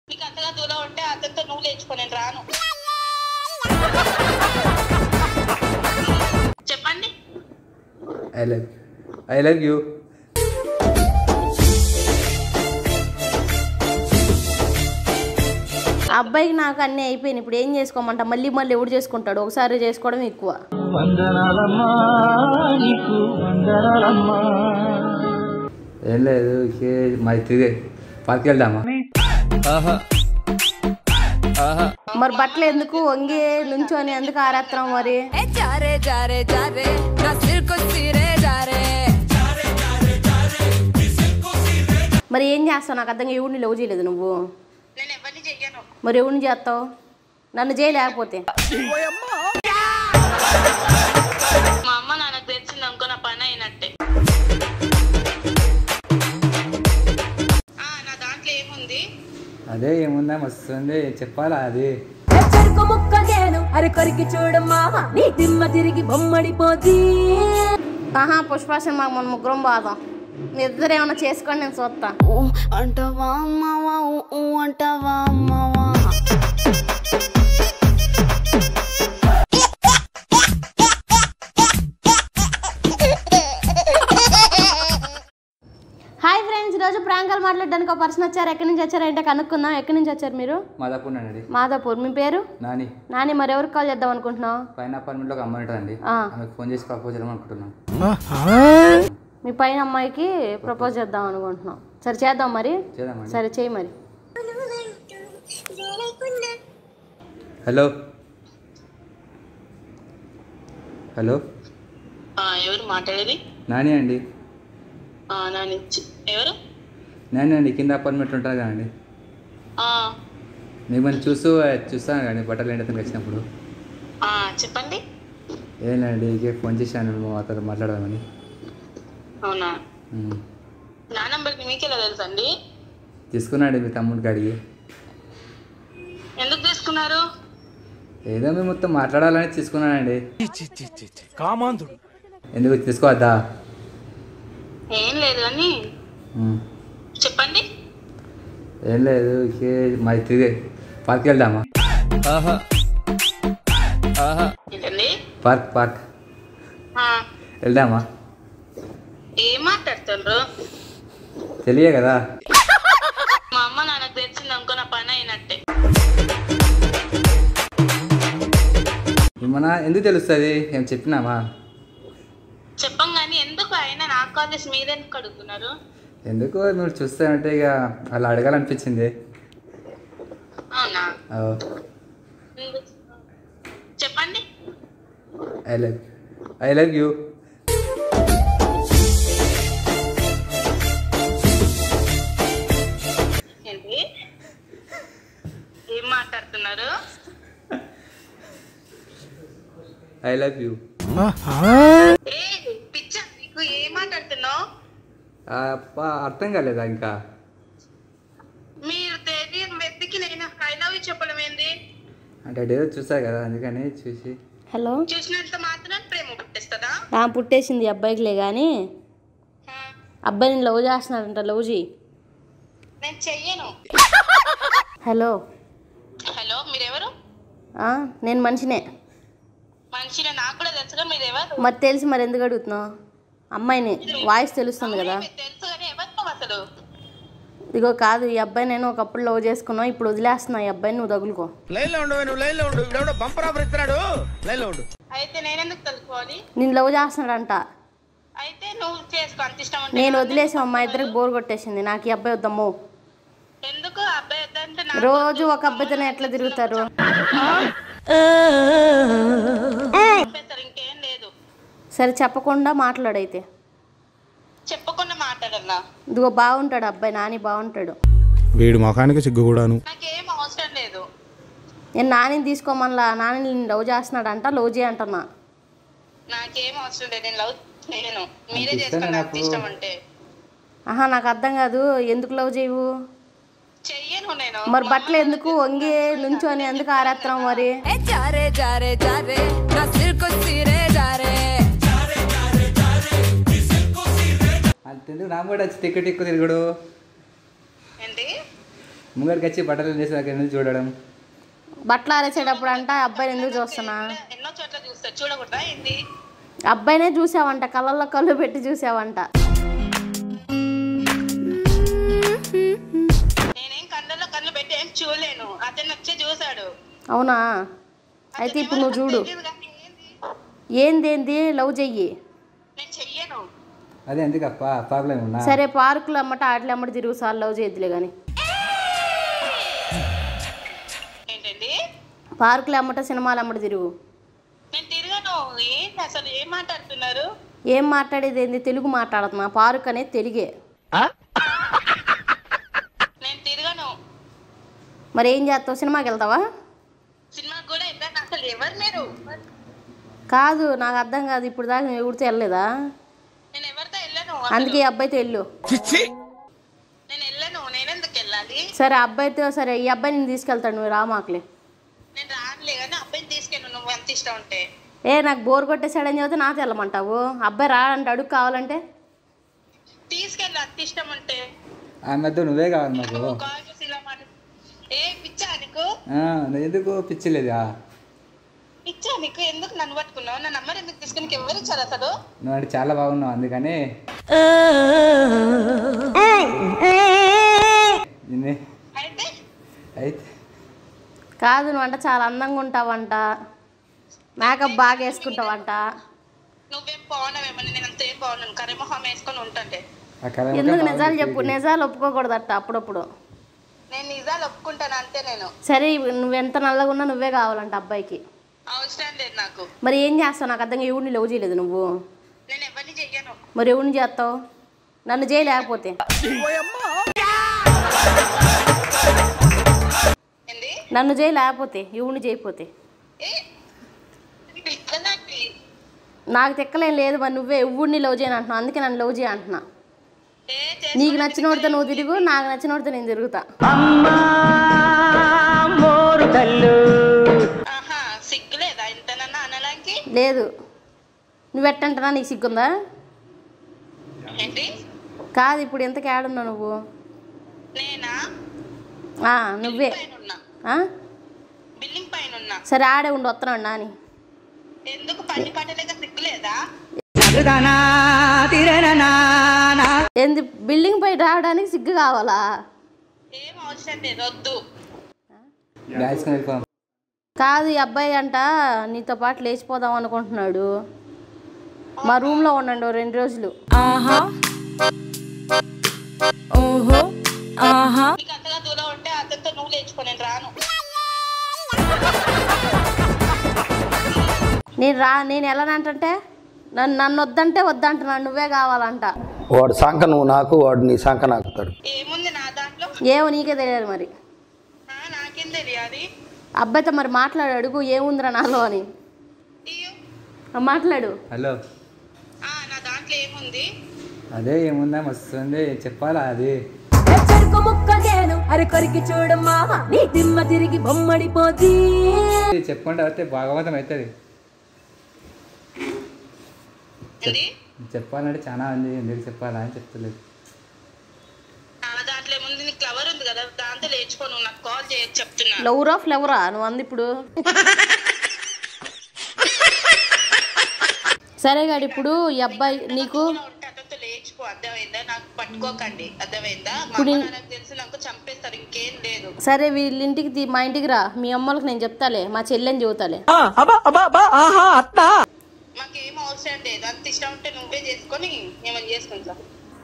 నీకు అంతగా దూరం ఉంటే అతనితో నువ్వు లేచుకో నేను రాను చెప్పండి I love I love you ఆ అబ్బాయికి నాకు అన్నీ అయిపోయినాయి ఇప్పుడు ఏం చేసుకోమంట మళ్ళీ మళ్ళీ ఎవడు చేసుకుంటాడు ఒకసారి చేసుకోవడం ఎక్కువ ఏం లేదు ఇకే మరి తిరిగి పార్క్ వెళ్దామా మరి బట్టలు ఎందుకు వంగి నుంచొని ఎందుకు ఆరేస్తున్నాం మరి ए जा रे जा रे जा रे ना सिर को सिरे जा रे మరి ఏం చేస్తావు నాకు అర్థంగా ఎవరిని లవ్ చేయలేదు నువ్వు నేను ఎవరిని చెయ్యను మరి ఎవరిని చేస్తావు నన్ను చేయలేకపోతే మా అమ్మ నాన్నకు తెలిసింది అనుకో నా పని అయినట్టే ఆ, నా దాంట్లో ఏముంది అదే ఏముందా మస్తు ఉంది చెప్పాలా అది చెరుకు ముక్క నేను అరి కొరికి చూడమ్మా నీ దిమ్మ తిరిగి బొమ్మడిపోతీ ఆహా పుష్ప సినిమా మన ముగ్గురం బాధం మీ ఇద్దరు ఏమైనా చేసుకోండి నేను చూస్తా అంటావా అమ్మావా ఊ అంటావా అమ్మావా హాయ్ ఫ్రెండ్స్ ఈరోజు ప్రాంకాలు మాట్లాడడానికి ఒక పర్సన్ వచ్చారు ఎక్కడి నుంచి వచ్చారు ఏంటో కనుక్కుందాం ఎక్కడి నుంచి వచ్చారు మీరు మాదాపూర్ అండి మాదాపూర్ మీ పేరు నాని నాని మరి ఎవరికి కాల్ చేద్దాం అనుకుంటున్నావు పైన అపార్ట్మెంట్లో ఒక అమ్మాయి ఉంటుందండి ఆ. ఆమెకు ఫోన్ చేసి ప్రపోజ్ చేద్దాం అనుకుంటున్నాం మీ పైన అమ్మాయికి ప్రపోజ్ చేద్దాం అనుకుంటున్నాం సరే చేద్దాం మరి చేద్దామండి సరే చేయి మరి హలో హలో ఆ, ఎవరు మాట్లాడేది నాని అండి ఆ, నా నుంచి ఎవరు నాని అండి కింద అపార్ట్మెంట్ ఉంటుంది కదండి ఆ, మిమ్మల్ని చూస్తూ చూస్తాను కానీ బట్టలు ఎండి అతనికి వచ్చినప్పుడు ఆ, చెప్పండి ఏంటండి ఇకే ఫోన్ చేశాను అతను మాట్లాడదామని అవునా ఉమ్. నా నంబర్కి మీకెలా తెలుసండి తీసుకున్నాడు మీ తమ్ముడికి అడిగి ఎందుకు తీసుకున్నారు ఏదో మేము మొత్తం మాట్లాడాలని తీసుకున్నానండి కామాంధుడు ఎందుకు తీసుకోవద్దా ఏం లేదు కానీ ఉమ్. చెప్పండి ఏం లేదు ఇకే మరి తిరిగి పార్క్ వెళ్దామా ఏంటండి పార్క్ పార్క్ ఆ, వెళ్దామా ఏం మాట్లాడుతుండ్రు తెలియే కదా మా అమ్మ నాన్నకు తెలిసింది అనుకో నా పని అయినట్టే మన ఎందుకు తెలుస్తుంది ఏం చెప్పినామా చెప్పం కానీ ఎందుకు అయినా నాకు కాల్ చేసి మీరెందుకు అడుగుతున్నారు ఎందుకు మీరు చూస్తానంటే ఇక అలా అడగాలనిపించింది అవునా ఓ, చెప్పండి I love I love you ఏంటి ఏం మాట్లాడుతున్నారు ఐ లవ్ యూ ఏ పిచ్చ నీకు ఏం మాట్లాడుతున్నావు అప్ప అర్థం కాలేదా ఇంకా మీరు తెలియని వ్యక్తికి నేను ఐ లవ్ యూ చెప్పడం ఏంది అంటే ఏదో చూసా కదా అందుకని చూసి హలో చూసినంత మాత్రం ప్రేమ పుట్టిస్తుందా ఆ పుట్టేసింది ఈ అబ్బాయికిలే కానీ ఆ, అబ్బాయిని లవ్ చేస్తున్నాడంట లవ్ చేయి నేను చెయ్యను హలో హలో మీరెవరు ఆ, నేను మనిషినే మనిషిని నాకు కూడా తెలుసుగా మీరు ఎవరు మరి తెలిసి మరి ఎందుకు అడుగుతున్నావు అమ్మాయిని వాయిస్ తెలుస్తుంది కదా మీకు తెలుసు కానీ ఎవరు నువ్వు అసలు ఇదిగో కాదు ఈ అబ్బాయి నేను ఒకప్పుడు లవ్ చేసుకున్నావు ఇప్పుడు వదిలేస్తున్నా ఈ అబ్బాయిని నువ్వు తగులుకో లైన్ లో ఉండు నువ్వు లైన్ లో ఉండు ఇప్పుడు బంపర్ ఆఫర్ ఇస్తున్నాడు లైన్ లో ఉండు అయితే నేనెందుకు తెలుసుకోవాలి నేను లవ్ చేస్తున్నాడంట అయితే నువ్వు చేసుకో అంత ఇష్టం ఉంటే నేను వదిలేసాం మా ఇద్దరికి బోర్ కొట్టేసింది నాకు ఈ అబ్బాయి వద్దమ్మో ఎందుకు అబ్బాయి వద్దంటే నా రోజు ఒక అబ్బాయితోనే ఎట్లా తిరుగుతారు చెప్పేస్తారు ఇంకేం లేదు సరే చెప్పకుండా మాట్లాడైతే చెప్పకుండా మాట్లాడన్నా ఇదిగో బాగుంటాడు అబ్బాయి నాని బాగుంటాడు వీడి ముఖానికి సిగ్గు కూడాను నాకేం అవసరం లేదు నేను నానిని తీసుకోమనలా నాని నేను లవ్ చేస్తున్నాడంట లవ్ చేయ అంటున్నా నాకేం అవసరం లేదు నేను లవ్ చేయను మీరే నాకు ఇష్టమే చేసుకోండి అంత నాకు. ఇష్టం అంటే ఆహా నాకు అర్థం కాదు ఎందుకు లవ్ చేయవు చెయ్యను నేను మరి బట్టలు ఎందుకు వంగి నుంచొని ఎందుకు ఆరేస్తున్నాం మరి ए जा रे जा रे जा रे ना सिर को सिरे जा रे అంతెందుకు నాకు కూడా వచ్చి టికెట్ ఎక్కువ తిరుగుడు ఏంటి ముంగడికి వచ్చి బట్టలు చేసేదాకా ఎందుకు చూడడం బట్టలు ఆరేసేటప్పుడు అంట అబ్బాయిని ఎందుకు చూస్తున్నా ఎన్నో చోట్ల చూస్తారు చూడకూడదా ఏంది అబ్బాయినే చూసావంట కళ్ళల్లో కళ్ళు పెట్టి చూసావంట నేనేం కళ్ళలో కళ్ళు పెట్టి ఏం చూడలేను అతను వచ్చి చూశాడు అవునా అయితే ఇప్పుడు నువ్వు చూడు తెలియదు కానీ ఏంది ఏంది ఏంది లవ్ చెయ్యి నేను చెయ్యను అదే ఎందుకప్ప ప్రాబ్లం ఉన్నా సరే పార్కులు అమ్మట ఆటలు అమ్మట తిరుగు సార్ లవ్ చేయొద్దులే కానీ ఏంటండి పార్కులు అమ్మట సినిమాలు అమ్మట తిరుగు నేను తిరగను ఏంటి అసలు ఏం మాట్లాడుతున్నారు ఏం మాట్లాడేది ఏంది తెలుగు మాట్లాడుతున్నా పార్క్ అనేది తెలుగే నేను తిరగను మరి ఏం చేస్తావు సినిమాకి వెళ్తావా సినిమాకి కూడా వెళ్ళాను అసలు ఎవరు మీరు కాదు నాకు అర్థం కాదు ఇప్పుడు దాకా నువ్వు ఎవరితో వెళ్ళలేదా నేను ఎవరితో వెళ్ళను అందుకే ఈ అబ్బాయితో వెళ్ళు నేను వెళ్ళను నేను ఎందుకు వెళ్ళాలి సరే అబ్బాయితో సరే ఈ అబ్బాయి నేను తీసుకెళ్తాడు నువ్వు రామాకలే నేను రానులే కానీ అబ్బాయిని తీసుకెళ్ళు నువ్వు ఎంత ఇష్టం ఉంటే ఏ నాకు బోర్ కొట్టేసాడని చెబితే నాతో వెళ్ళమంటావు అబ్బాయి రాడంటే అడుగు కావాలంటే తీసుకెళ్ళి అంత ఇష్టం ఉంటే ఆ మధ్య నువ్వే కావాలి మాకు నువ్వు కాల్ చేసి ఇలా మాట ఏ పిచ్చా నీకు ఆ, ఎందుకు పిచ్చిలేదా పిచ్చా నీకు ఎందుకు నన్ను పట్టుకున్నావు నా నంబర్ ఎందుకు తీసుకుని నీకు ఎవరు ఇచ్చారు అసలు నువ్వు అంటే చాలా బాగున్నావు అందుకని నిన్నే అయితే అయితే కాదు నువ్వు అంట చాలా అందంగా ఉంటావంట మేకప్ బాగా వేసుకుంటావంట నువ్వేం బాగున్నావేమని నేను అంత ఏం బాగున్నాను కర్రీమొహం వేసుకొని ఉంటుంటే ఆ కళ ఎందుకు నిజాలు చెప్పు నిజాలు ఒప్పుకోకూడదట అప్పుడప్పుడు నేను నిజాలు ఒప్పుకుంటాను అంతే నేను సరే నువ్వు ఎంత నల్లగా ఉన్నా నువ్వే కావాలంట అబ్బాయికి అవసరం లేదు నాకు మరి ఏం చేస్తావు నాకు అర్థంగా ఎవరిని లవ్ చేయలేదు నువ్వు నేను ఎవరిని చెయ్యను మరి ఎవరిని చేస్తావు నన్ను చేయలేకపోతే ఏంది నన్ను చేయలేకపోతే ఎవరిని చేయకపోతే ఏ పిల్లలాంటి నాకు తిక్కలేం లేదు మరి నువ్వే ఎవరిని లవ్ చేయను అంటున్నావు అందుకే నన్ను లవ్ చేయ అంటున్నా ఏ నీకు నచ్చిన వాడితో నువ్వు తిరుగు నాకు నచ్చిన వాడితో నేను తిరుగుతా ఆహా సిగ్గులేదా ఇంతనన్నా అనలాంకి లేదు నువ్వు ఎట్టంటున్నా నీకు సిగ్గుందా ఏంటి కాదు ఇప్పుడు ఎంత కేడున్నావు నువ్వు నేనా ఆ, నువ్వే పైన ఉన్నా ఆ? బిల్డింగ్ పైన ఉన్నా సరే ఆడే ఉండి వస్తున్నాడు నాని ఎందుకు పని పట్టలేక సిగ్గులేదా ఏంది బిల్డింగ్ పై రావడానికి సిగ్గు కావాలా ఏం అవసరం లేదు వద్దు బ్యాగ్స్కొని వెళ్ళిపోదాం కాదు ఈ అబ్బాయి అంట నీతో పాటు లేచిపోదాం అనుకుంటున్నాడు మా రూమ్లో ఉండండి ఓ రెండు రోజులు నీకు అంతగా దూరం ఉంటే అతనితో నువ్వు లేచుకో నేను రాను నేను రా నేను ఎలానంటే నన్ను నన్ను వద్దంటే వద్దంటున్నాడు నువ్వే కావాలంట వాడు సంఖ నువ్వు నాకు వాడు నీ సంఖ నాకుతాడు ఏముంది నా దాంట్లో ఏమో నీకే తెలియదు మరి ఆ, నాకేం తెలియాలి అబ్బాయితో మరి మాట్లాడు అడుగు ఏముందిరా నాలో అని ఇయ్యు. ఆ, మాట్లాడు హలో ఆ, నా దాంట్లో ఏముంది అదే ఏముందా మస్తు ఉంది చెప్పాలా అది చెరుకు ముక్క నేను అరే కొరికి చూడు మామ నీ దిమ్మ తిరిగి బొమ్మడిపోతీ చెప్పుకుంటే అయితే భాగవతం అవుతుంది ఏంది చెప్పాలంటే చాలా ఉంది ఎందుకు చెప్పాలా అని చెప్తలేదు నా దాంట్లో ఏముంది నీకు క్లవర్ ఉంది కదా దాంతో లేచుకో నువ్వు నాకు కాల్ చేయకు చెప్తున్నా లవ్రా ఫ్లవరా నువ్వు అంది ఇప్పుడు సరే గాడు ఇప్పుడు ఈ అబ్బాయి నీకు దూరం ఉంటే అతనితో లేచిపో అర్థమైందా నాకు పట్టుకోకండి అర్థమైందా మా ఇప్పుడు అమ్మ ఈ- నాన్నకు తెలిసి నాకు చంపేస్తారు ఇంకేం లేదు సరే వీళ్ళ ఇంటికి తీ- మా ఇంటికి రా మీ అమ్మలకు నేను చెప్తాలే మా చెల్లెని చెబుతాలే మాకేం అవసరం లేదు అంత ఇష్టం ఉంటే నువ్వే చేసుకొని ఏమని చేసుకుంటా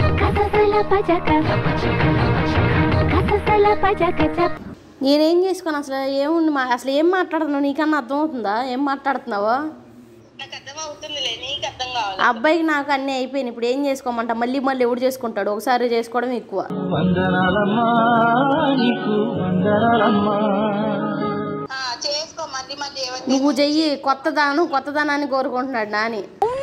నేనేం చేసుకోను అసలు ఏముంది మా అసలు ఏం మాట్లాడుతున్నావు నీకన్నా అర్థమవుతుందా ఏం మాట్లాడుతున్నావో నాకు అర్థం అవుతుందిలే నీకు అర్థం కావాలి ఆ అబ్బాయికి నాకు అన్నీ అయిపోయినాయి ఇప్పుడు ఏం చేసుకోమంట మళ్ళీ మళ్ళీ ఎవడు చేసుకుంటాడు ఒకసారి చేసుకోవడం ఎక్కువ ఆ, చేసుకో మళ్ళీ మళ్ళీ ఎవరి నువ్వు చెయ్యి కొత్తదాను కొత్తదనాన్ని కోరుకుంటున్నాడు నాని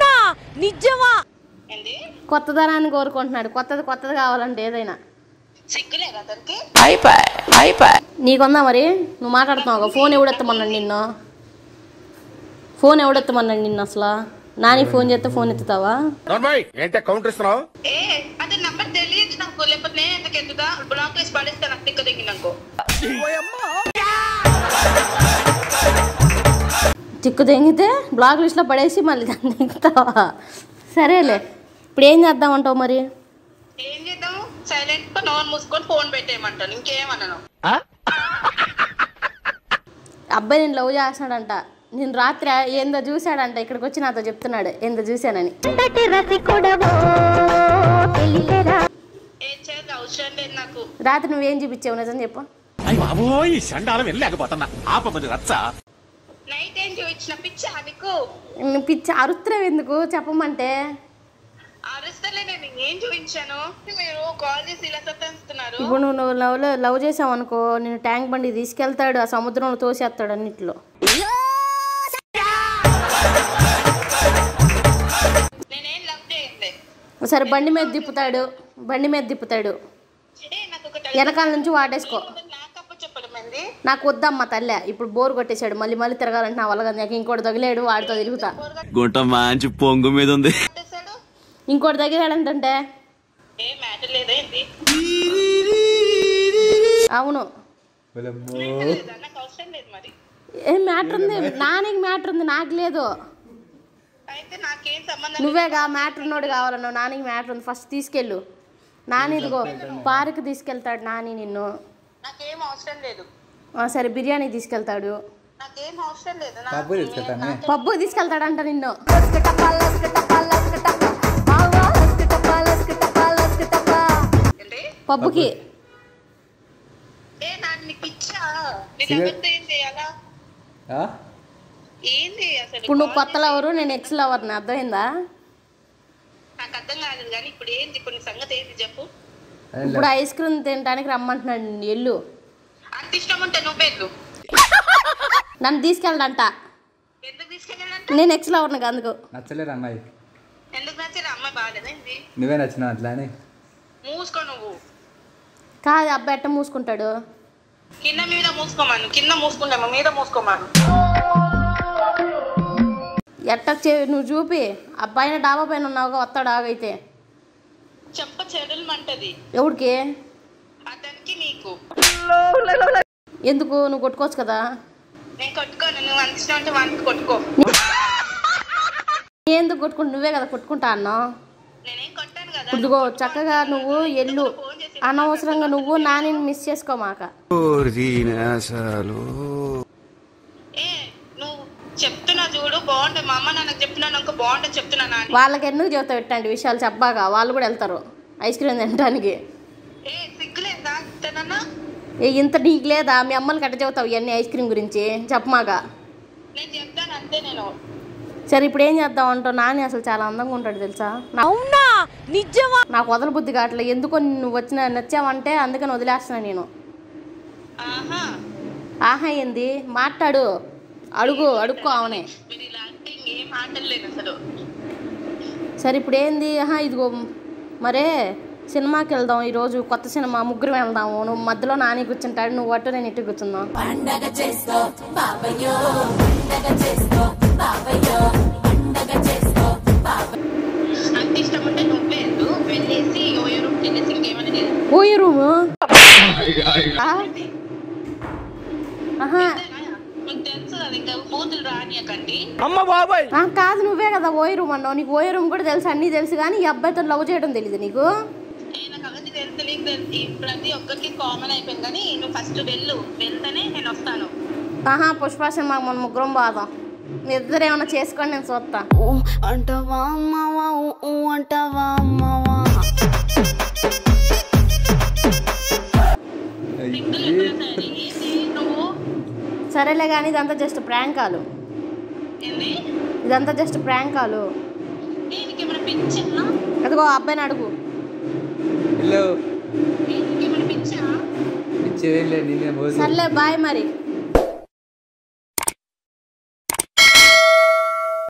ఏంది కొత్తదనాన్ని కోరుకుంటున్నాడు కొత్తది కొత్తది కావాలంటే ఏదైనా సిగ్గులేదు అతనికి నీకుందా మరి నువ్వు మాట్లాడుతున్నావు ఫోన్ ఎవడెత్తమన్నాడు నిన్ను ఫోన్ ఎవడెత్తమన్నాడు నిన్ను అసలు నాని ఫోన్ చేస్తే ఫోన్ ఎత్తుతావా ఏంటే కౌంటర్ ఇస్తున్నావు ఏ అతని నంబర్ తెలియదు నాకు లేకపోతే నేను ఎందుకు ఎత్తుతా బ్లాక్ వేసి పడేస్తా నాకు తిక్క తగ్గినాకో చిక్కు తెంగితే బ్లాక్ లిస్ట్లో పడేసి మళ్ళీ దాన్ని దిగుతావా సరేలే ఇప్పుడు ఏం చేద్దామంటావు మరి ఏం చేద్దాం సైలెంట్ గా నోన్ మూసుకొని ఫోన్ పెట్టేయమంటాను ఇంకేమన్నాను అబ్బాయి నేను లవ్ చేస్తున్నాడంట నేను రాత్రి ఏందో చూశాడంట ఇక్కడికి వచ్చి నాతో చెప్తున్నాడు ఏందో చూశానని ఏం చేయాలి అవసరం లేదు నాకు రాత్రి నువ్వేం చూపించావు నిజం చెప్పు నైట్ ఏం చూపించిన పిచ్చా నీకు నువ్వు పిచ్చి అరుస్తున్నావు ఎందుకు చెప్పమంటే అరుస్తలే నేను ఏం చూపించాను మీరు కాల్ చేసి ఇలా సత్తాస్తున్నారు ఇప్పుడు నువ్వు నువ్వు లవ్లో లవ్ చేసావు అనుకో నేను ట్యాంక్ బండి తీసుకెళ్తాడు ఆ సముద్రంలో తోసేస్తాడు అన్నిట్లో నేనేం లవ్ చేయట్లే సరే బండి మీద తిప్పుతాడు బండి మీద తిప్పుతాడు ఏ నాకు ఒక వెనకాల నుంచి వాటేసుకో నాకు అప్ప చెప్పడం ఏంది నాకు వద్దమ్మ తల్లే ఇప్పుడు బోర్ కొట్టేశాడు మళ్ళీ మళ్ళీ తిరగాలంటే నా వల్ల కాదు. నాకు ఇంకోటి తగిలేడు వాడితో తిరుగుతా గుంట మంచి పొంగు మీద ఉంది కొట్టేశాడు ఇంకోటి తగిలాడంటే ఏ మ్యాటర్ లేదా ఏంది అవును వాళ్ళమ్మో. లేదా నాకు అవసరం లేదు మరి ఏం మ్యాటర్ ఉంది నానికి మ్యాటర్ ఉంది నాకు లేదు అయితే నాకేం సంబంధం నువ్వేగా మ్యాటర్ ఉన్నోడు కావాలన్నావు నానికి మ్యాటర్ ఉంది ఫస్ట్ తీసుకెళ్ళు నాని ఇదిగో పార్క్ తీసుకెళ్తాడు నాని నిన్ను నాకేం అవసరం లేదు ఆ, సరే బిర్యానీ తీసుకెళ్తాడు నాకేం అవసరం లేదు నా- పప్పు తీసుకెళ్తానే పప్పు తీసుకెళ్తాడంట నిన్ను ఏంటి పప్పుకి ఏ నాకు నీకు పిచ్చా నీకు ఎవరితో ఏం చేయాలా ఆ? ఏంది అసలు ఇప్పుడు నువ్వు కొత్త లవరు నేను ఎక్స్ లవర్ని అర్థమైందా నాకు అర్థం కాలేదు కానీ ఇప్పుడు ఏంది ఇప్పుడు నీ సంగతి ఏంది చెప్పు అదేం ఇప్పుడు ఐస్ క్రీమ్ తినడానికి రమ్మంటున్నాడు నిన్ను ఎల్లు అంత ఇష్టం ఉంటే నువ్వెళ్ళు నన్ను తీసుకెళ్ళడంట ఎందుకు తీసుకెళ్ళాలంట నేను ఎక్స్ లవర్ని అందుకు నచ్చలేదు అమ్మాయి ఎందుకు నచ్చారు అమ్మాయి బాగాలేదు ఏంది నువ్వే నచ్చినావు అట్లా అని మూసుకో నువ్వు కాదు అబ్బాయి ఎట్ట మూసుకుంటాడు కింద మీద మూసుకోమాను కింద మూసుకుంటాము మీద మూసుకోమాను ఎట్ట చే నువ్వు చూపి ఆ పైన డాబా పైన ఉన్నావుగా వస్తాడు ఆగైతే చెప్ప చెడులమంటది ఎవడికి అతనికి నీకు ఎందుకు నువ్వు కొట్టుకోవచ్చు కదా నేను కొట్టుకోను నువ్వు అంత ఇష్టం అంటే వానికి కొట్టుకో నీ ఎందుకు కొట్టుకుంటు నువ్వే కదా కొట్టుకుంటా అన్నావు నేనేం కొట్టాను కదా ఇదిగో చక్కగా నువ్వు ఎల్లు ఫోన్ చేసి అనవసరంగా నువ్వు నానిని మిస్ చేసుకోమాక ఏ నువ్వు చెప్తున్నా చూడు బాగుంటుంది మా అమ్మ నాన్నకు చెప్పినాను అనుకో బాగుంటుంది చెప్తున్నా నాని వాళ్ళకి ఎందుకు చెబుతావు ఇట్లాంటి విషయాలు చెప్పాగా వాళ్ళు కూడా వెళ్తారు ఐస్ క్రీమ్ తినడానికి ఏ సిగ్గులేదా తనన్నా ఏ ఇంత నీకు లేదా మీ అమ్మని కట్ట చెబుతావు ఇవన్నీ ఐస్ క్రీమ్ గురించి చెప్పమాగా నేను చెప్తాను అంతే నేను సరే ఇప్పుడు ఏం చేద్దాం అంటావు నాని అసలు చాలా అందంగా ఉంటాడు తెలుసా అవునా నిజమా నాకు వదల బుద్ధి కావట్లేదు ఎందుకో నువ్వు వచ్చిన నచ్చావంటే అందుకని వదిలేస్తున్నా నేను ఆహా ఆహా ఏంది మాట్లాడు అడుగు అడుక్కో అవునే మీరు ఇలా అంటే ఇంకేం మాటలేదు అసలు సరే ఇప్పుడు ఏంది ఆహా ఇదిగో మరే సినిమాకి వెళ్దాం ఈరోజు కొత్త సినిమా ముగ్గురు వెళ్దాము నువ్వు మధ్యలో నాని కూర్చుంటాడు నువ్వు అటు నేను ఇటు కూర్చుందాం అంత ఇష్టం ఉంటే నువ్వే వెళ్ళు వెళ్ళేసి ఓయో రూమ్కి వెళ్ళేసి ఇంకేమైనా చేసి పోయి రూము ఆహా మీకు తెలుసు కదా ఇంకా బూతులు రానియకండి అమ్మ బాబాయ్ ఆ, కాదు నువ్వే కదా ఓయి రూమ్ అన్నావు నీకు ఓయి రూమ్ కూడా తెలుసు అన్నీ తెలుసు కానీ ఈ అబ్బాయితో లవ్ చేయడం తెలియదు నీకు ఏ, నాకు అవన్నీ తెలుసు నీకు తెలుసు ఈ ప్రతి ఒక్కరికి కామన్ అయిపోయింది కానీ నువ్వు ఫస్ట్ వెళ్ళు వెళ్తేనే నేను వస్తాను ఆహా పుష్ప సినిమా మన ముగ్గురం బాదాం మీ ఇద్దరు ఏమైనా చేసుకోండి నేను చూస్తా అంటావా అమ్మావా ఊ అంటావా అమ్మావా సరే ఏంటి నువ్వు సరేలే కానీ ఇదంతా జస్ట్ ప్రాంక్ కాలు ఏంది ఇదంతా జస్ట్ ప్రాంక్ కాలు దీనికేమైనా పిచ్చా అదిగో ఆ అబ్బాయిని అడుగు ఇల్లు దీనికేమైనా పిచ్చా ఇచ్చేదేం లేదు నేనే పోదు సర్లే బాయ్ మరి